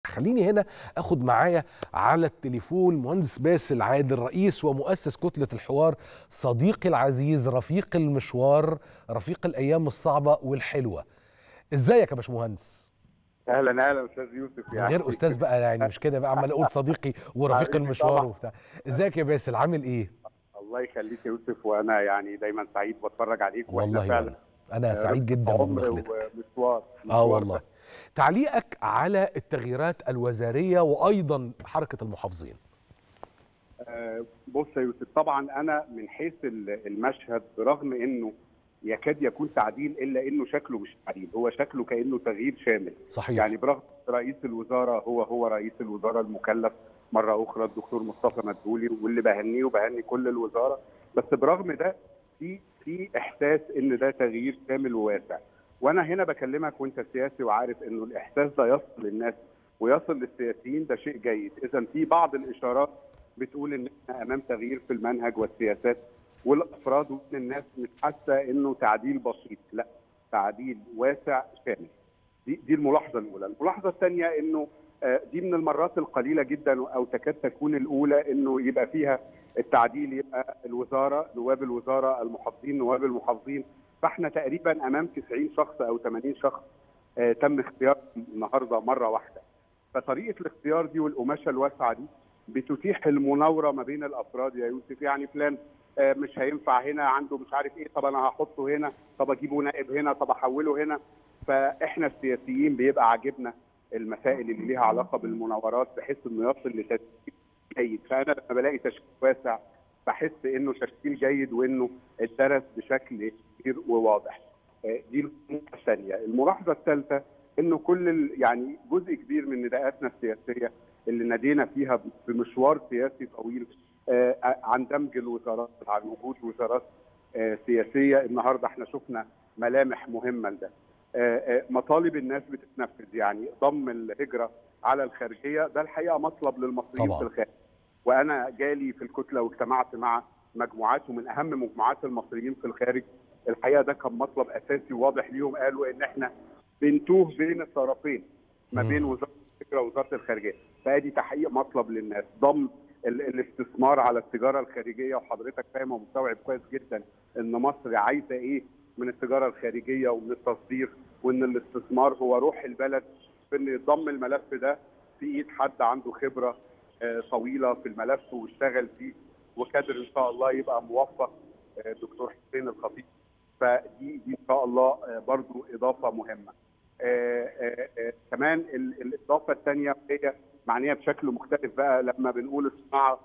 خليني هنا اخد معايا على التليفون مهندس باسل عادل رئيس ومؤسس كتله الحوار صديقي العزيز رفيق المشوار رفيق الايام الصعبه والحلوه ازيك يا باشمهندس اهلا اهلا استاذ يوسف يعني غير استاذ بقى يعني مش كده بقى عمال اقول صديقي ورفيق المشوار وبتاع ازيك يا باسل عامل ايه الله يخليك يا يوسف وانا يعني دايما سعيد بتفرج عليك والله فعلا انا سعيد جدا بمداخلتك ومشوار اه والله تعليقك على التغييرات الوزاريه وايضا حركه المحافظين آه بص يا يوسف طبعا انا من حيث المشهد برغم انه يكاد يكون تعديل الا انه شكله مش تعديل هو شكله كانه تغيير شامل صحيح يعني برغم رئيس الوزاره هو هو رئيس الوزاره المكلف مره اخرى الدكتور مصطفى مدبولي واللي بهنيه وبهني كل الوزاره بس برغم ده في في احساس ان ده تغيير شامل وواسع وانا هنا بكلمك وانت سياسي وعارف انه الاحساس ده يصل للناس ويصل للسياسيين ده شيء جيد اذا في بعض الاشارات بتقول ان احنا امام تغيير في المنهج والسياسات والافراد وان الناس مش حاسه انه تعديل بسيط لا تعديل واسع شامل دي دي الملاحظه الاولى الملاحظه الثانيه انه دي من المرات القليله جدا او تكاد تكون الاولى انه يبقى فيها التعديل يبقى الوزاره نواب الوزاره المحافظين نواب المحافظين فاحنا تقريبا امام 90 شخص او 80 شخص آه تم اختيار النهارده مره واحده فطريقه الاختيار دي والقماشه الواسعه دي بتتيح المناوره ما بين الافراد يا يوسف يعني فلان آه مش هينفع هنا عنده مش عارف ايه طب انا هحطه هنا طب اجيبه نائب هنا طب احوله هنا فاحنا السياسيين بيبقى عاجبنا المسائل اللي ليها علاقه بالمناورات بحيث انه يصل لتشكيل جيد فانا لما بلاقي تشكيل واسع بحس انه تشكيل جيد وانه اتدرس بشكل كبير وواضح دي الملاحظه الثانيه الملاحظه الثالثه انه كل يعني جزء كبير من نداءاتنا السياسيه اللي نادينا فيها بمشوار سياسي طويل عن دمج الوزارات عن وجود وزارات سياسيه النهارده احنا شفنا ملامح مهمه لده مطالب الناس بتتنفذ يعني ضم الهجره على الخارجيه ده الحقيقه مطلب للمصريين طبعا. في الخارج وانا جالي في الكتله واجتمعت مع مجموعات ومن اهم مجموعات المصريين في الخارج الحقيقه ده كان مطلب اساسي وواضح ليهم قالوا ان احنا بنتوه بين الطرفين ما بين وزاره الفكره ووزاره الخارجيه فادي تحقيق مطلب للناس ضم الاستثمار على التجاره الخارجيه وحضرتك فاهم ومستوعب كويس جدا ان مصر عايزه ايه من التجاره الخارجيه ومن التصدير وان الاستثمار هو روح البلد ان يضم الملف ده في ايد حد عنده خبره طويله في الملف واشتغل فيه وقادر ان شاء الله يبقى موفق دكتور حسين الخطيب فدي دي ان شاء الله برضو اضافه مهمه. كمان الاضافه الثانيه هي معنيه بشكل مختلف بقى لما بنقول الصناعه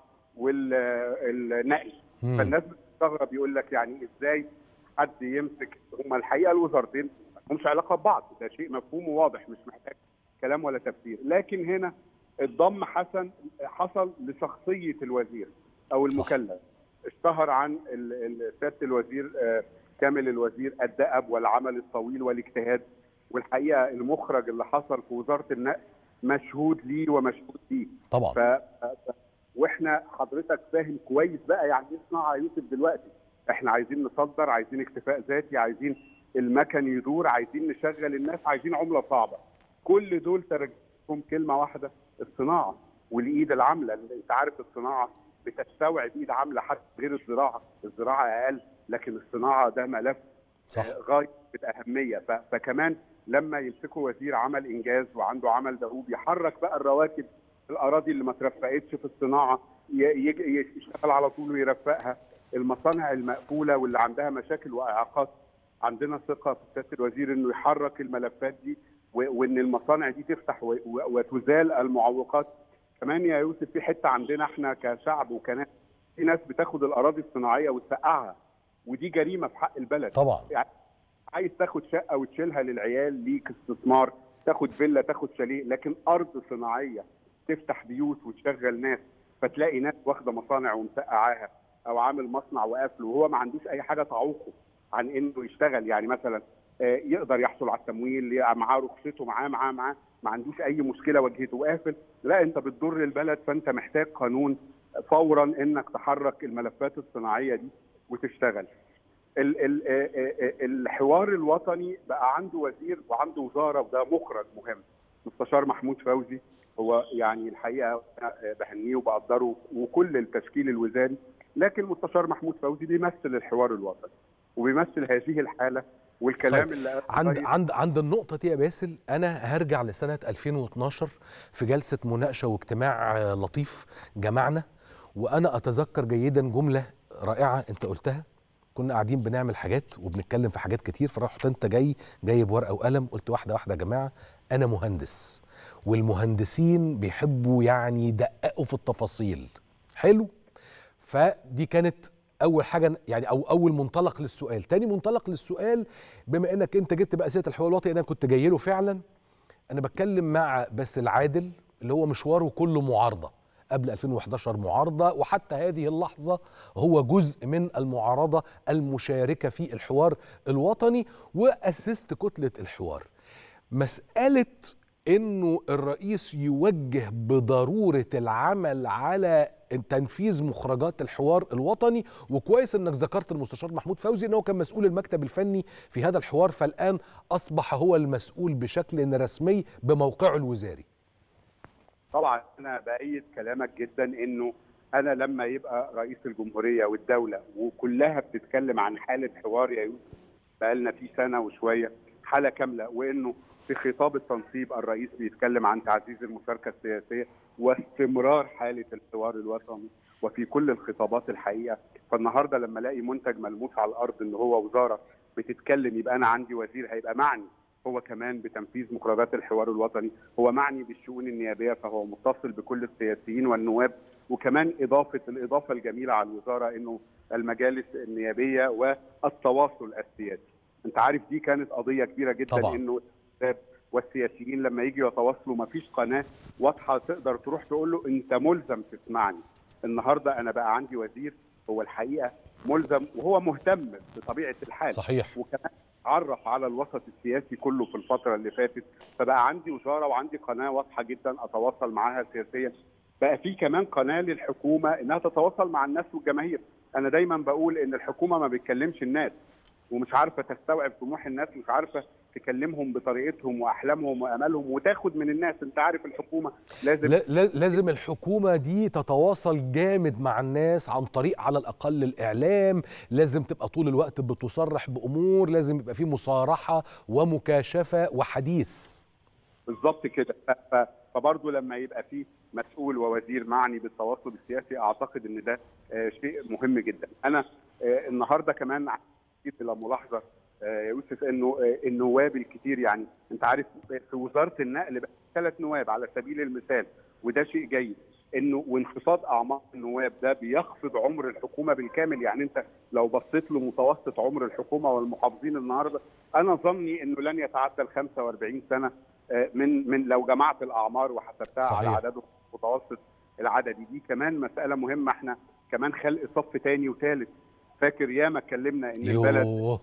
والنقل فالناس بتستغرب يقول لك يعني ازاي حد يمسك هم الحقيقه الوزارتين ما لهمش علاقه ببعض ده شيء مفهوم وواضح مش محتاج كلام ولا تفسير لكن هنا الضم حسن حصل لشخصيه الوزير او المكلف اشتهر عن سياده الوزير كامل الوزير الدأب والعمل الطويل والاجتهاد والحقيقه المخرج اللي حصل في وزاره النقل مشهود ليه ومشهود ليه طبعا ف... واحنا حضرتك فاهم كويس بقى يعني ايه صناعه يوسف دلوقتي احنا عايزين نصدر عايزين اكتفاء ذاتي عايزين المكن يدور عايزين نشغل الناس عايزين عمله صعبه كل دول ترجمهم كلمه واحده الصناعه والايد العامله انت عارف الصناعه بتستوعب ايد عامله حتى غير الزراعه الزراعه اقل لكن الصناعه ده ملف صح. غايه الاهميه فكمان لما يمسكوا وزير عمل انجاز وعنده عمل دؤوب يحرك بقى الرواتب الاراضي اللي ما ترفقتش في الصناعه يشتغل على طول ويرفقها المصانع المقفوله واللي عندها مشاكل واعاقات عندنا ثقه في سياده الوزير انه يحرك الملفات دي وان المصانع دي تفتح وتزال المعوقات كمان يا يوسف في حته عندنا احنا كشعب وكناس في ناس بتاخد الاراضي الصناعيه وتسقعها ودي جريمه في حق البلد طبعا يعني عايز تاخد شقه وتشيلها للعيال ليك استثمار تاخد فيلا تاخد شاليه لكن ارض صناعيه تفتح بيوت وتشغل ناس فتلاقي ناس واخده مصانع ومسقعاها او عامل مصنع وقافله وهو ما عندوش اي حاجه تعوقه عن انه يشتغل يعني مثلا يقدر يحصل على التمويل معاه رخصته معاه معاه معاه ما عندوش اي مشكله واجهته قافل لا انت بتضر البلد فانت محتاج قانون فورا انك تحرك الملفات الصناعيه دي وتشتغل ال ال الحوار الوطني بقى عنده وزير وعنده وزاره وده مخرج مهم مستشار محمود فوزي هو يعني الحقيقه بهنيه وبقدره وكل التشكيل الوزاري لكن مستشار محمود فوزي بيمثل الحوار الوطني وبيمثل هذه الحاله والكلام طيب. اللي عند عند عند النقطة دي يا باسل أنا هرجع لسنة 2012 في جلسة مناقشة واجتماع لطيف جمعنا وأنا أتذكر جيدا جملة رائعة أنت قلتها كنا قاعدين بنعمل حاجات وبنتكلم في حاجات كتير فرحت أنت جاي جايب ورقة وقلم قلت واحدة واحدة يا جماعة أنا مهندس والمهندسين بيحبوا يعني يدققوا في التفاصيل حلو فدي كانت اول حاجه يعني او اول منطلق للسؤال تاني منطلق للسؤال بما انك انت جبت بقى سيره الحوار الوطني انا كنت جاي له فعلا انا بتكلم مع بس العادل اللي هو مشواره كله معارضه قبل 2011 معارضه وحتى هذه اللحظه هو جزء من المعارضه المشاركه في الحوار الوطني واسست كتله الحوار مساله انه الرئيس يوجه بضروره العمل على تنفيذ مخرجات الحوار الوطني وكويس انك ذكرت المستشار محمود فوزي انه كان مسؤول المكتب الفني في هذا الحوار فالان اصبح هو المسؤول بشكل رسمي بموقعه الوزاري. طبعا انا بايد كلامك جدا انه انا لما يبقى رئيس الجمهوريه والدوله وكلها بتتكلم عن حاله حوار يا يوسف بقالنا فيه سنه وشويه حاله كامله وانه في خطاب التنصيب الرئيس بيتكلم عن تعزيز المشاركه السياسيه واستمرار حاله الحوار الوطني وفي كل الخطابات الحقيقه فالنهارده لما الاقي منتج ملموس على الارض ان هو وزاره بتتكلم يبقى انا عندي وزير هيبقى معني هو كمان بتنفيذ مخرجات الحوار الوطني هو معني بالشؤون النيابيه فهو متصل بكل السياسيين والنواب وكمان اضافه الاضافه الجميله على الوزاره انه المجالس النيابيه والتواصل السياسي انت عارف دي كانت قضيه كبيره جدا طبعا. انه والسياسيين لما يجوا يتواصلوا ما فيش قناه واضحه تقدر تروح تقول له انت ملزم تسمعني النهارده انا بقى عندي وزير هو الحقيقه ملزم وهو مهتم بطبيعه الحال صحيح وكمان عرف على الوسط السياسي كله في الفتره اللي فاتت فبقى عندي وزاره وعندي قناه واضحه جدا اتواصل معاها سياسيا بقى في كمان قناه للحكومه انها تتواصل مع الناس والجماهير انا دايما بقول ان الحكومه ما بتكلمش الناس ومش عارفه تستوعب طموح الناس مش عارفه تكلمهم بطريقتهم واحلامهم وامالهم وتاخد من الناس انت عارف الحكومه لازم لا لا- لازم الحكومه دي تتواصل جامد مع الناس عن طريق على الاقل الاعلام لازم تبقى طول الوقت بتصرح بامور لازم يبقى في مصارحه ومكاشفه وحديث بالظبط كده ف- ف- فبرضه لما يبقى في مسؤول ووزير معني بالتواصل السياسي اعتقد ان ده آه، شيء مهم جدا انا آه، النهارده كمان جيت الى ملاحظه آه، يا يوسف انه آه، النواب الكتير يعني انت عارف في وزاره النقل بقى ثلاث نواب على سبيل المثال وده شيء جيد انه وانخفاض اعمار النواب ده بيخفض عمر الحكومه بالكامل يعني انت لو بصيت لمتوسط عمر الحكومه والمحافظين النهارده انا ظني انه لن يتعدى ال 45 سنه آه، من من لو جمعت الاعمار وحسبتها صحيح. على عددهم المتوسط العددي دي كمان مساله مهمه احنا كمان خلق صف تاني وثالث فاكر ياما اتكلمنا ان البلد يوه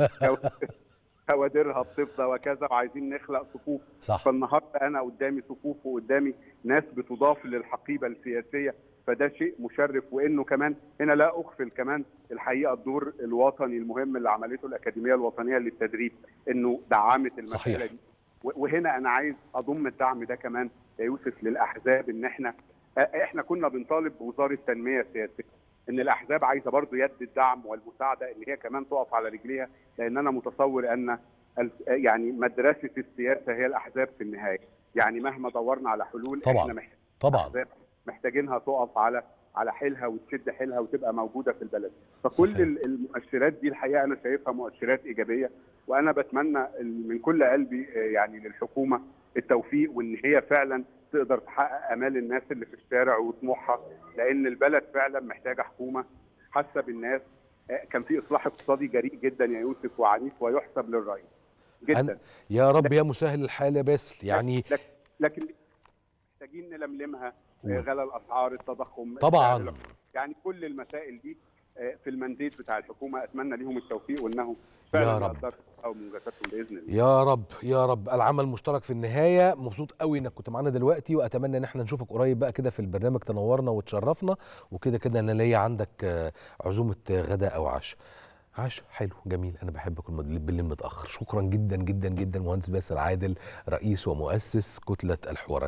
كوادرها بتفضى وكذا وعايزين نخلق صفوف صح فالنهارده انا قدامي صفوف وقدامي ناس بتضاف للحقيبه السياسيه فده شيء مشرف وانه كمان هنا لا اغفل كمان الحقيقه الدور الوطني المهم اللي عملته الاكاديميه الوطنيه للتدريب انه دعمت المساله صحيح. دي و- وهنا انا عايز اضم الدعم ده كمان يا يوسف للاحزاب ان احنا احنا كنا بنطالب بوزاره تنميه سياسيه ان الاحزاب عايزه برضو يد الدعم والمساعده ان هي كمان تقف على رجليها لان انا متصور ان ال- يعني مدرسه السياسه هي الاحزاب في النهايه يعني مهما دورنا على حلول طبعاً. احنا محتاجين طبعا احزاب محتاجينها تقف على على حيلها وتشد حيلها وتبقى موجوده في البلد فكل صحيح. ال- المؤشرات دي الحقيقه انا شايفها مؤشرات ايجابيه وانا بتمنى ال- من كل قلبي آه، يعني للحكومه التوفيق وان هي فعلا تقدر تحقق امال الناس اللي في الشارع وطموحها لان البلد فعلا محتاجه حكومه حاسه بالناس آه، كان في اصلاح اقتصادي جريء جدا يا يوسف وعنيف ويحسب للرئيس جدا يا رب يا مسهل الحال يا باسل يعني لكن, لكن محتاجين نلملمها آه، غلا الاسعار التضخم طبعاً. سعر يعني كل المسائل دي آه، في المنديت بتاع الحكومه اتمنى ليهم التوفيق وانهم فعلا يا رب. يقدروا يحققوا منجزاتهم باذن الله يا رب يا رب العمل مشترك في النهايه مبسوط قوي انك كنت معانا دلوقتي واتمنى ان احنا نشوفك قريب بقى كده في البرنامج تنورنا وتشرفنا وكده كده انا ليا عندك آه، عزومه آه، غداء او عشاء عاش حلو جميل انا بحب اكون بالليل متاخر شكرا جدا جدا جدا مهندس باسل عادل رئيس ومؤسس كتله الحوار